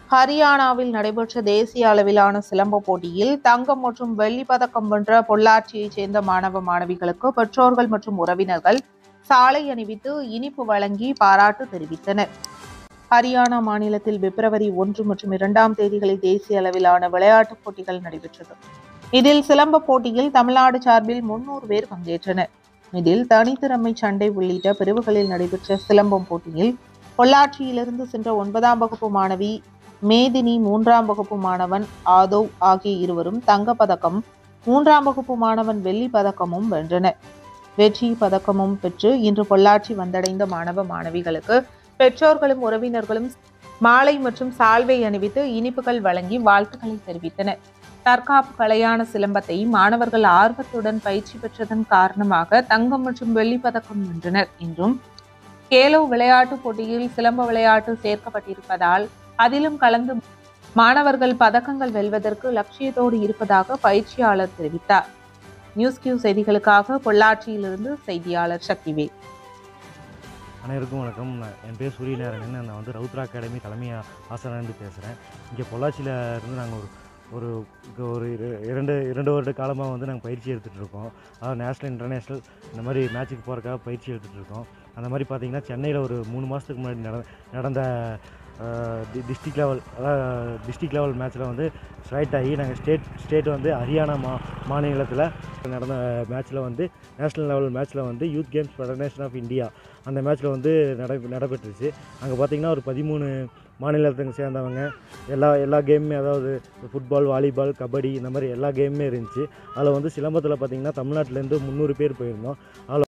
ஹரியானாவில் நடைபெற்ற தேசிய அளவிலான சிலம்ப போட்டியில் தங்கம் மற்றும் வெள்ளி பதக்கம் வென்ற பொள்ளாச்சியைச் சேர்ந்த மாணவ மாணவிகளுக்கு பெற்றோர்கள் மற்றும் உறவினர்கள் சாலை அணிவித்து இனிப்பு வழங்கி பாராட்டு தெரிவித்தனர் ஹரியானா மாநிலத்தில் பிப்ரவரி ஒன்று மற்றும் இரண்டாம் தேதிகளில் தேசிய அளவிலான விளையாட்டுப் போட்டிகள் நடைபெற்றது இதில் சிலம்ப போட்டியில் தமிழ்நாடு சார்பில் முன்னூறு பேர் பங்கேற்றனர் இதில் தனித்திறமை சண்டை உள்ளிட்ட பிரிவுகளில் நடைபெற்ற சிலம்பம் போட்டியில் பொள்ளாச்சியிலிருந்து சென்ற ஒன்பதாம் வகுப்பு மாணவி மேதினி மூன்றாம் வகுப்பு மாணவன் ஆதவ் ஆகிய இருவரும் தங்கப்பதக்கம் மூன்றாம் வகுப்பு மாணவன் வெள்ளி பதக்கமும் வென்றனர் வெற்றி பதக்கமும் பெற்று இன்று பொள்ளாச்சி வந்தடைந்த மாணவ மாணவிகளுக்கு பெற்றோர்களும் உறவினர்களும் மாலை மற்றும் சால்வை அணிவித்து இனிப்புகள் வழங்கி வாழ்த்துக்களை தெரிவித்தனர் தற்காப்பு கலையான சிலம்பத்தை மாணவர்கள் ஆர்வத்துடன் பயிற்சி பெற்றதன் காரணமாக தங்கம் மற்றும் வெள்ளி பதக்கம் வென்றனர் என்றும் கேலோ விளையாட்டுப் போட்டியில் சிலம்ப விளையாட்டு சேர்க்கப்பட்டிருப்பதால் அதிலும் கலந்து மாணவர்கள் பதக்கங்கள் வெல்வதற்கு லட்சியத்தோடு இருப்பதாக பயிற்சியாளர் தெரிவித்தார் நியூஸ் கியூ செய்திகளுக்காக பொள்ளாச்சியிலிருந்து செய்தியாளர் சக்திவேல் அனைவருக்கும் வணக்கம் நான் என் பேர் சூரியநாராயணன் நான் வந்து ரவுத்ரா அகாடமி தலைமை ஆ- ஆசிரியர்லேருந்து பேசுகிறேன் இங்கே பொள்ளாச்சியில் இருந்து நாங்கள் ஒரு ஒரு இங்க ஒரு இரு- இரண்டு இரண்டு வருட காலமாக வந்து நாங்கள் பயிற்சி எடுத்துகிட்டு இருக்கோம் அதாவது நேஷ்னல் இன்டர்நேஷ்னல் இந்த மாதிரி மேட்ச்சுக்கு போகிறக்காக பயிற்சி எடுத்துகிட்டு இருக்கோம் அந்த மாதிரி பார்த்தீங்கன்னா சென்னையில் ஒரு மூணு மாதத்துக்கு முன்னாடி நட நடந்த டிஸ்ட்ரிக்ட் லெவல் அதாவது டிஸ்ட்ரிக்ட் லெவல் மேட்ச்சில் வந்து ஸ்ட்ரைட் ஆகி நாங்கள் ஸ்டேட் ஸ்டேட் வந்து ஹரியானா மா மாநிலத்தில் நடந்த மேட்ச்சில் வந்து நேஷ்னல் லெவல் மேட்ச்சில் வந்து youth games federation of India அந்த மேட்ச்சில் வந்து நட நடைபெற்றுச்சு அங்கே பார்த்தீங்கன்னா ஒரு பதிமூணு மாநிலத்துக்கு சேர்ந்தவங்க எல்லா எல்லா கேமுமே அதாவது ஃபுட்பால் வாலிபால் கபடி இந்த மாதிரி எல்லா கேமுமே இருந்துச்சு அதில் வந்து சிலம்பத்தில் பார்த்தீங்கன்னா தமிழ்நாட்டிலேருந்து முந்நூறு பேர் போயிருந்தோம் அதில்